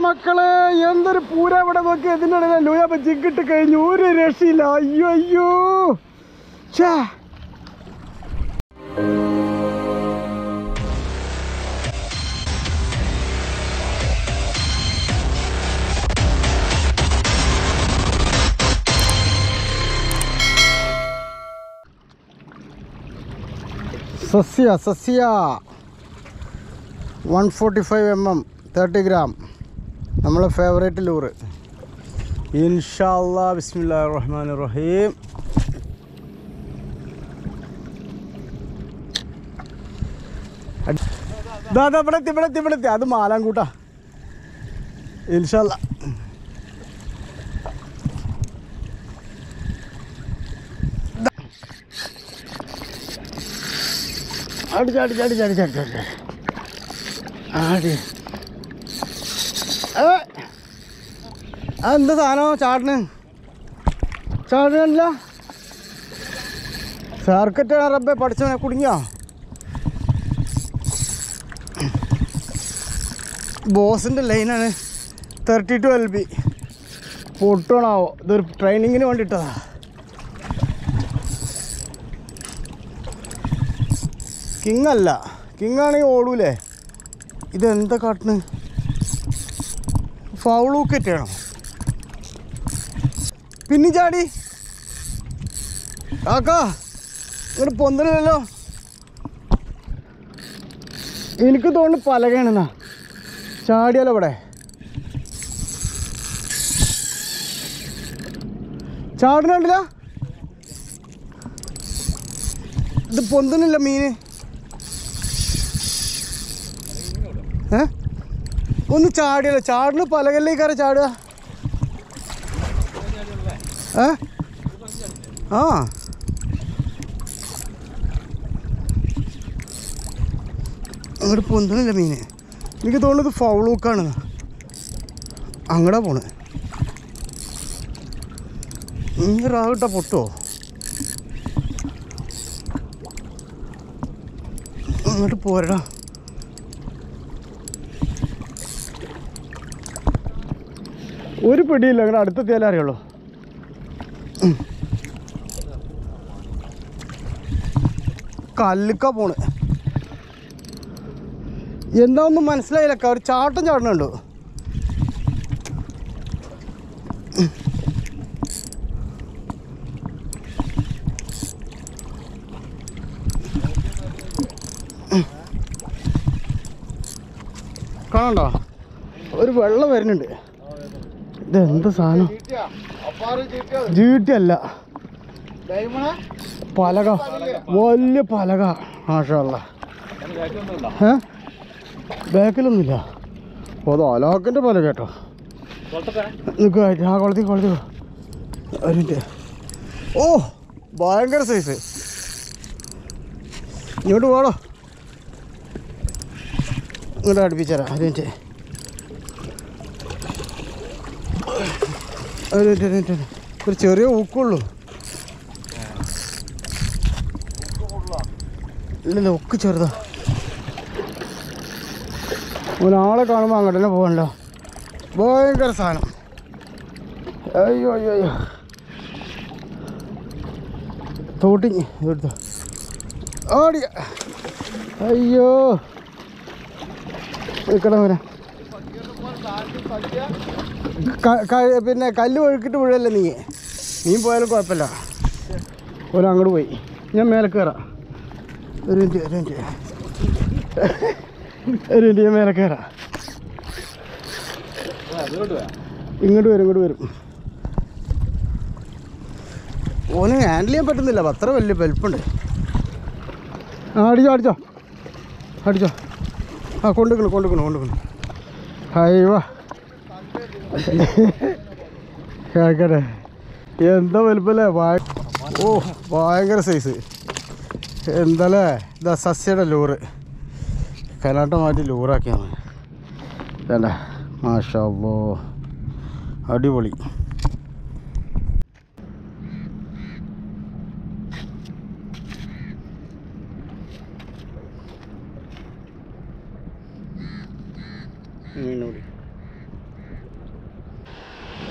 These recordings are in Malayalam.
മക്കളെ എന്തൊരു പൂര ഇവിടെ നോക്കി ഇതിൻ്റെ ഇടയിൽ ലൂയ ജിഗിട്ട് കഴിഞ്ഞു ഒരു രക്ഷയില്ല അയ്യോ അയ്യോ ഛേ സസ്യ സസ്യ one forty five M M thirty gram നമ്മളെ ഫേവറേറ്റ് ലൂറ് ഇൻഷാല്ലാ ബിസ്മില്ലാ റഹ്മാൻ റഹീം ദാദാ ഇവിടെ എത്തി ഇവിടെ എത്തി ഇവിടെ എത്തി അത് മാലാങ്കൂട്ടാ ഇൻഷാല്ല അടിച്ച് അടിച്ച് അടിച്ച് അടിച്ച് അടിച്ച് അടിച്ച് ആടി ഏ ആ എന്താ സാധനം ചാടിന് ചാടണില്ല സർക്കറ്റ് റബ്ബെ പഠിച്ചവനെ കുടുങ്ങിയോ ബോസിൻ്റെ ലൈനാണ് തേർട്ടി ടു എൽ ബി പൊട്ടണാവോ ഇതൊരു ട്രെയിനിങ്ങിന് വേണ്ടിയിട്ടതാ കിങ് അല്ല കിങ് ആണെങ്കിൽ ഓടൂലേ ഇതെന്താ കാട്ടണ് ഫൗൾ വിക്കറ്റ് ആണോ പിന്നെ ചാടി കാക്കാ ഇങ്ങോട്ട് പൊന്തലല്ലോ എനിക്ക് തോന്നുന്നു പലകയാണെന്നാ ചാടിയാലോ ഇവിടെ ചാടണില്ല ഇത് പൊന്തണില്ല മീന് ഏ ഒന്ന് ചാടിയല്ലോ ചാടിന് പലകല്ലേക്കാരെ ചാടുക ഏ ആ അങ്ങോട്ട് പൊന്തണില്ല മീന് എനിക്ക് തോന്നുന്നത് ഫൗൾ ഹുക്കാണ് അങ്ങടാ പോണ് ഇങ്ങനെ റാവിട്ട പൊട്ടോ അങ്ങോട്ട് പോരടാ ഒരു പിടിയില്ല അങ്ങനെ അടുത്തെത്തിയാലേ അറിയുള്ളൂ ഉം. കല്ലുക്ക പോണ് എന്താ ഒന്നും മനസ്സിലായില്ല ഒരു ചാട്ടം ചാടണുണ്ടോ കാണണ്ടോ ഒരു വെള്ളം വരുന്നുണ്ട് ഇതെന്ത് സാധനം ജീട്ടി അല്ല പലക വലിയ പലക മാഷല്ല ഏ ബാക്കിലൊന്നുമില്ല ഓ അത് അലാക്കിൻ്റെ പലക കേട്ടോ നിൽക്കുക ആ കൊളത്തി കൊളത്തി ഒരു മിനിറ്റ് ഓ ഭയങ്കര സൈസ് ഇങ്ങോട്ട് പോടോ ഇങ്ങോട്ട് അടുപ്പിച്ചരാം ഒരു മിനിറ്റ് ഒരു മിനിറ്റ് ഒരു മിനിറ്റ് ഒരു മിനിറ്റ്. ഒരു ചെറിയ ഊക്കുള്ളൂ ഇല്ലല്ല ഒക്കെ ചെറുതാ ഒരാളെ കാണുമ്പോൾ അങ്ങോട്ട് തന്നെ പോകണ്ടോ ഭയങ്കര സാധനം അയ്യോ അയ്യോ അയ്യോ തോട്ടി എടുത്തോ ഓടി അയ്യോ നിൽക്കണം വരാം ക- ക- പിന്നെ കല്ല് ഒഴുക്കിട്ട് വീഴല്ലേ നീ നീ പോയാലും കുഴപ്പമില്ല ഓരോ അങ്ങോട്ട് പോയി ഞാൻ മേലെ കയറാം ഒരു മിനിറ്റ് ഒരു മിനിറ്റ് ഒരു മിനിറ്റ് ഞാൻ മേലെ കയറാം ഇങ്ങോട്ട് വരും ഇങ്ങോട്ട് വരും ഓന് ഹാൻഡിൽ ചെയ്യാൻ പറ്റുന്നില്ല അപ്പൊ അത്ര വലിയ വലിപ്പുണ്ട് ആ അടിച്ചോ അടിച്ചോ അടിച്ചോ ആ കൊണ്ടുക്കണം കൊണ്ടുക്കണം കൊണ്ടുക്കണം ഹൈവാ കേക്കട്ടെ എന്താ വലുപ്പല്ലേ ഭയ- ഓ ഭയങ്കര സൈസ് എന്താല്ലേ ഇതാ സസ്യയുടെ ലൂറ് കനാട്ട മാറ്റി ലൂറാക്കിയാണ് വേണ്ട മാഷാവോ അടിപൊളി മീനൂടി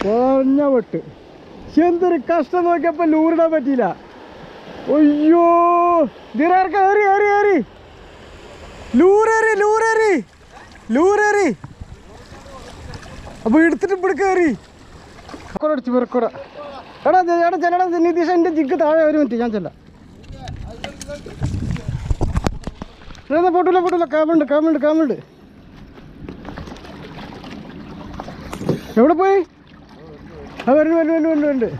കുറഞ്ഞ വെട്ട് എന്തൊരു കഷ്ടം നോക്കിയപ്പോ ലൂറിടാൻ പറ്റിയില്ല അയ്യോ ഇതിനാർക്ക് ഏറി ഏറി ഏറി ലൂറേറി ലൂറേറി ലൂറേറി അപ്പൊ എടുത്തിട്ട് ഇവിടെ കയറി അടിച്ച് പിറക്കൂടെ എടാ ദേ, എടാ ചെല്ലടാ നിതീഷ് എൻ്റെ ജിഗ് താഴെ ഒരു മിനിറ്റ് ഞാൻ ചെല്ലാം എന്നാ പൊട്ടില്ല പൊട്ടില്ല കാമുണ്ട് കാമുണ്ട് കാമുണ്ട് എവിടെ പോയി ആ വരുന്നു വരുന്നു വരുന്നു വരുന്നു വരുന്നുണ്ട്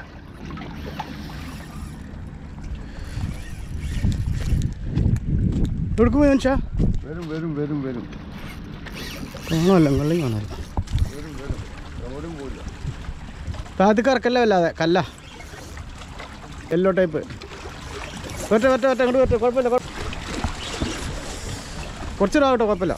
എവിടേക്ക് പോയി മനുഷ്യ വരും വരും വരും വരും കാണാമല്ലോ വെള്ളം കാണാമല്ലോ എവിടെയും പോയില്ല താഴത്തേക്ക് ഇറക്കല്ല വല്ലാതെ കല്ല യെല്ലോ ടൈപ്പ് ഒറ്റ ഒറ്റ ഒറ്റ അങ്ങോട്ട് ഒറ്റ കുഴപ്പമില്ല കുഴപ്പ- കുറച്ചിടാവട്ടെ കുഴപ്പമില്ല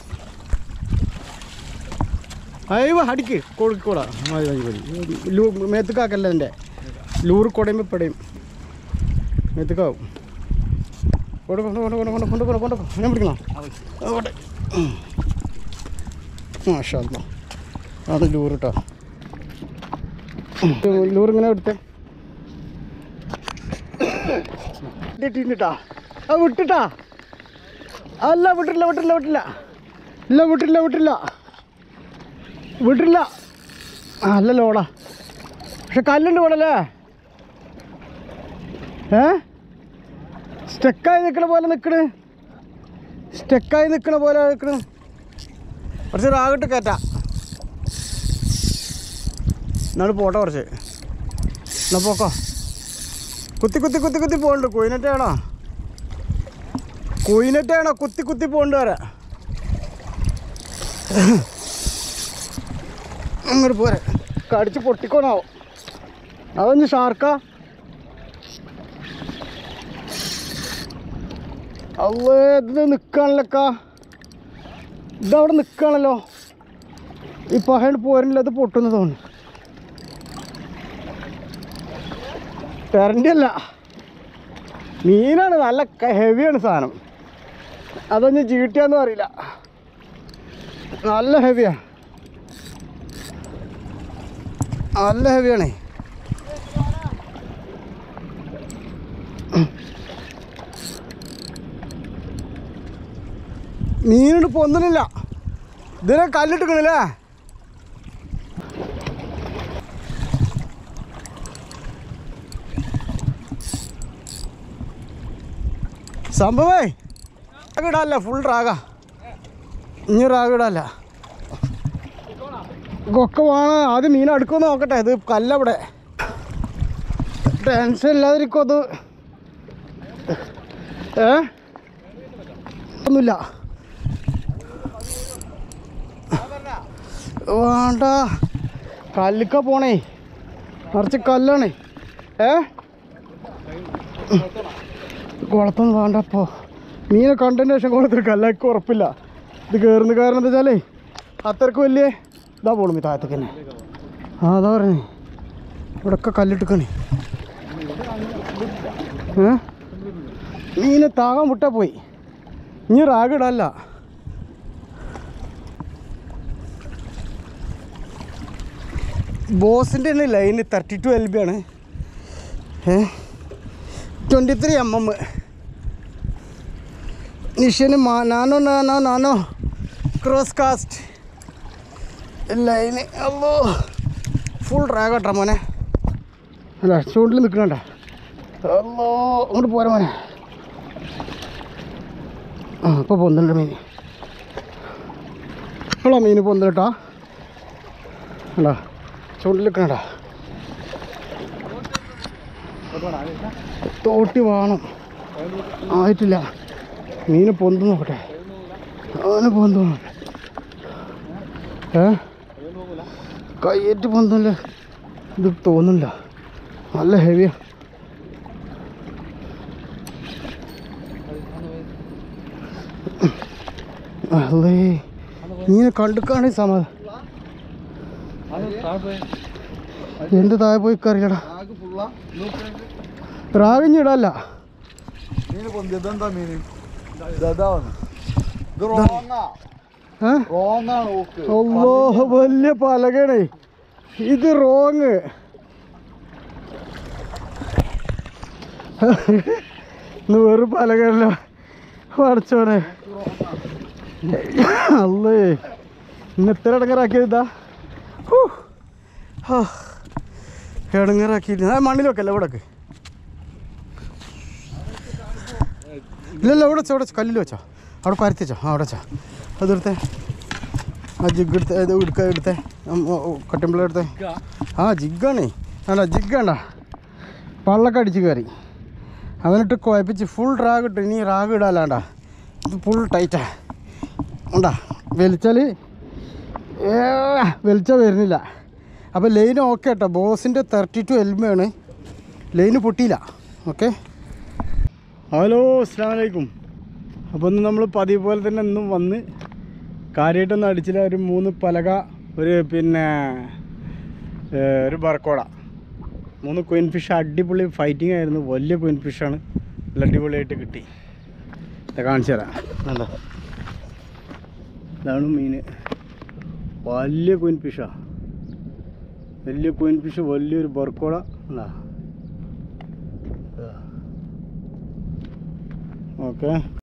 അയ്യോ അടിക്ക് കൊടുക്കൂടാ മതി മതി മതി ലൂ മേത്തുക്കാക്കല്ല എൻ്റെ ലൂറ് കുടയുമ്പോൾ പെടയും മേത്തുക്കാവും കൊണ്ട് കൊണ്ട് കൊണ്ട് കൊണ്ട് കൊണ്ട് കൊണ്ട് കൊണ്ട് കൊണ്ട് ഞാൻ പിടിക്കണോ അങ്ങോട്ട് മാഷാ അല്ലാ. അത് ലൂറ് കേട്ടോ ലൂറ് ഇങ്ങനെ എടുത്തേ ഇട്ടിട്ടാ ആ വിട്ടിട്ടാ അല്ല വിട്ടില്ല വിട്ടില്ല വിട്ടില്ല ഇല്ല വിട്ടില്ല വിട്ടില്ല വിട്ടില്ല ആ അല്ല ലോടാ പക്ഷെ കല്ലുണ്ട് ഇവിടെ അല്ലേ ഏ സ്റ്റക്കായി നിൽക്കണ പോലെ നിൽക്കണ് സ്റ്റക്കായി നിൽക്കണ പോലെ നിൽക്കണ് കുറച്ച് റാഗിട്ട് കയറ്റാ എന്നാലും പോട്ടെ കുറച്ച് എന്നാ പോക്കോ കുത്തി കുത്തി കുത്തി കുത്തി പോകണ്ട് കുയിനറ്റാണോ കുയിനറ്റാണോ കുത്തി കുത്തി പോകണ്ട് വരെ അങ്ങോട്ട് പോരെ കടിച്ച് പൊട്ടിക്കോണാവോ അതൊന്ന് ഷാർക്കാ അല്ലേ ഇത് നിൽക്കാണല്ലോക്കാ ഇതവിടെ നിൽക്കുകയാണല്ലോ ഈ പഹണ്ട് പോരണില്ല അത് പൊട്ടുന്ന തോന്നുന്നു കറണ്ട് അല്ല മീനാണ് നല്ല ഹെവിയാണ് സാധനം അതൊന്നും ചീട്ടിയാന്നും അറിയില്ല നല്ല ഹെവിയാ നല്ല ഹെവിയാണേ മീനുണ്ട് പൊന്നണില്ല ഇതിനെ കല്ലിട്ടിക്കണല്ലേ സംഭവേ റാഗ് ഇടാല്ല ഫുൾ റാഗാ ഇനി റാഗ് ഇടാല്ല ഒക്കെ വേണം ആദ്യം മീൻ അടുക്കുമെന്ന് നോക്കട്ടെ ഇത് കല്ലവിടെ ടെൻഷൻ ഇല്ലാതിരിക്കും അത് ഏ ഒന്നുമില്ല വേണ്ട കല്ലിക്ക പോണേ നിറച്ച് കല്ലാണേ ഏ കുളത്തൊന്നും വേണ്ട അപ്പോൾ മീനെ കണ്ടതിന് ശേഷം കുളത്തിൽ കല്ലാക്കി ഉറപ്പില്ല ഇത് കയറുന്ന കാരണം എന്താ വെച്ചാലേ അത്രക്ക് വലിയ ഇതാ പോളും ഈ താഴത്തേക്ക് തന്നെ ആ അതാ പറഞ്ഞേ ഇവിടെയൊക്കെ കല്ലിട്ടിക്കണേ ഏ മീനെ താകാൻ വിട്ടാ പോയി ഇനി റാഗിടല്ല ബോസിൻ്റെ തന്നെ line thirty two L B ആണ് ഏ ട്വൻറ്റി ത്രീ എം എം നിഷന് മാ nano nano nano cross cast line അല്ലോ ഫുൾ റാഗട്ടാ മോനെ അല്ല ചൂണ്ടിൽ നിൽക്കണണ്ട അല്ലോ അങ്ങോട്ട് പോരാ മോനെ ആ ഇപ്പോൾ പൊന്നുണ്ട് മീൻ ഇപ്പോഴാ മീൻ പൊന്നിട്ടാ അല്ല ചൂണ്ടിൽ നിൽക്കണടാ തോട്ടി വേണം ആയിട്ടില്ല മീന് പൊന്തു നോക്കട്ടെ അവന് പൊന്തു നോക്കട്ടെ ഏ കയ്യേറ്റ് പൊന്നില്ല ഇത് തോന്നില്ല നല്ല ഹെവിയാ അല്ലേ മീനെ കണ്ടിക്കാണെങ്കിൽ സമാധാനം എന്ത് താഴെ പോയി കറിയടാ ആകെ ഫുള്ള റാവിഞ്ഞിടല്ല മീന് പൊന്തി ഇതെന്താ മീന് ഇതാണ് ഇത് റോങ്ങാ ഏ റോങ്ങാണ് ഓക്ക് അല്ലോ വലിയ പലകണേ ഇത് റോങ് ഇന്ന് വെറും പലകല്ല പഠിച്ചോനെ അല്ലേ ഇന്ന് എത്ര ഇടങ്ങറാക്കിയത് ഇതാ ഹൂ. ഹാ. ഇടങ്ങറാക്കിയില്ല ആ മണ്ണിൽ വെക്കല്ല ഇവിടെ വെക്ക്. ഇല്ലല്ല ഇവിടെ വെച്ചോ ഇവിടെ വെച്ചോ കല്ലിൽ വെച്ചോ അവിടെ പരത്തി വെച്ചോ ആ അവിടെ വെച്ചോ അതെടുത്തേ ആ ജിഗ് എടുത്തേ ഇത് എടുക്ക എടുത്തേ കട്ടിമ്പിള എടുത്തേ ആ ജിഗാണേ അല്ല ജിഗാണ്ട പള്ളൊക്കെ അടിച്ച് കയറി അവനിട്ട് കുഴപ്പിച്ച് ഫുൾ റാഗ് ഇട്ട് ഇനി റാഗ് ഇടാലാണ്ടാ ഇത് ഫുൾ ടൈറ്റാ ഉണ്ടാ വലിച്ചാൽ വലിച്ചാൽ വരുന്നില്ല അപ്പോൾ ലൈൻ ഓക്കെ കേട്ടോ ബോസിൻ്റെ തേർട്ടി ടു എൽമയാണ് ലൈന് പൊട്ടിയില്ല ഓക്കെ ഹലോ അസ്സാം വലൈക്കും അപ്പോൾ ഇന്ന് നമ്മൾ പതിവ് പോലെ തന്നെ ഇന്നും വന്ന് കാര്യമായിട്ടൊന്നും അടിച്ചില്ല ഒരു മൂന്ന് പലക ഒരു പിന്നെ ഏർ, ഒരു ബർക്കോട മൂന്ന് ക്വീൻ ഫിഷ് അടിപൊളി ഫൈറ്റിംഗ് ആയിരുന്നു വലിയ ക്വീൻ ഫിഷാണ് നല്ല അടിപൊളിയായിട്ട് കിട്ടി ഇത് കാണിച്ചു തരാം എന്താ ഇതാണ് മീൻ വലിയ ക്വീൻ ഫിഷാ വലിയ ക്വീൻ ഫിഷ് വലിയൊരു ബർക്കോട എന്താ ഓക്കെ